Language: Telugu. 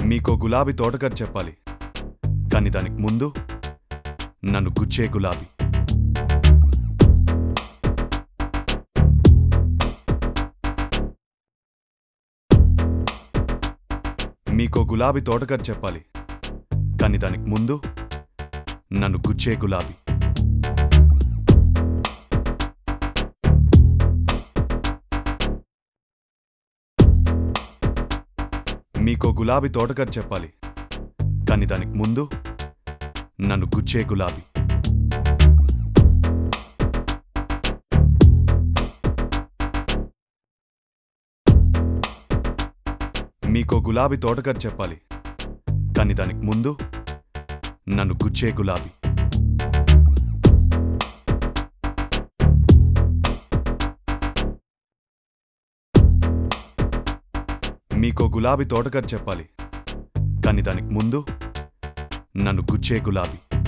మీకో గులాబీ తోటకర్ చెప్పాలి కానీ దానికి ముందు నన్ను గుచ్చే గులాబీ మీకో గులాబీ తోటకర్ చెప్పాలి కానీ దానికి ముందు నన్ను గుచ్చే గులాబీ మీకో గులాబీ తోటకర్ చెప్పాలి కానీ దానికి ముందు నన్ను గుచ్చే గులాబీ మీకో గులాబీ తోటకర్ చెప్పాలి కానీ దానికి ముందు నన్ను గుచ్చే గులాబీ మీకో గులాబీ తోటకర్ చెప్పాలి కానీ దానికి ముందు నన్ను గుచ్చే గులాబీ